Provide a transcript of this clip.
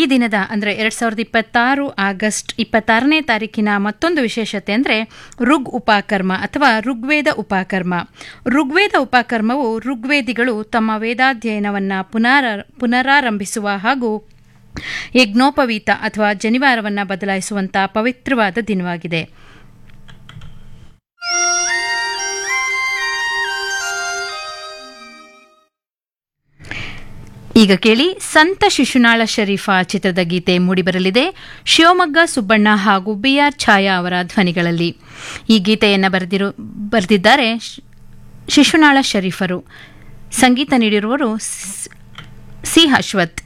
ದಿನದ ಅಂದರೆ ಎರಡು ಸಾವಿರದ ಇಪ್ಪತ್ತಾರು ಆಗಸ್ಟ್ ಇಪ್ಪತ್ತಾರನೇ ತಾರೀಕಿನ ಮತ್ತೊಂದು ವಿಶೇಷತೆ ಅಂದರೆ ಋಗ್ ಉಪಕರ್ಮ ಅಥವಾ ಋಗ್ವೇದ ಉಪಕರ್ಮ ಋಗ್ವೇದ ಉಪಕರ್ಮವು ಋಗ್ವೇದಿಗಳು ತಮ್ಮ ವೇದಾಧ್ಯಯನವನ್ನು ಪುನರ ಪುನರಾರಂಭಿಸುವ ಹಾಗೂ ಯಜ್ಞೋಪವೀತ ಅಥವಾ ಜನಿವಾರವನ್ನು ಬದಲಾಯಿಸುವಂಥ ಪವಿತ್ರವಾದ ದಿನವಾಗಿದೆ ಈಗ ಕೇಳಿ ಸಂತ ಶಿಶುನಾಳ ಶರೀಫ ಚಿತ್ರದ ಗೀತೆ ಮೂಡಿಬರಲಿದೆ ಶಿವಮೊಗ್ಗ ಸುಬ್ಬಣ್ಣ ಹಾಗೂ ಬಿ ಆರ್ ಛಾಯಾ ಅವರ ಧ್ವನಿಗಳಲ್ಲಿ ಈ ಗೀತೆಯನ್ನು ಬರೆದಿರು ಬರೆದಿದ್ದಾರೆ ಶಿಶುನಾಳ ಶರೀಫರು ಸಂಗೀತ ನೀಡಿರುವರು ಸಿ ಅಶ್ವಥ್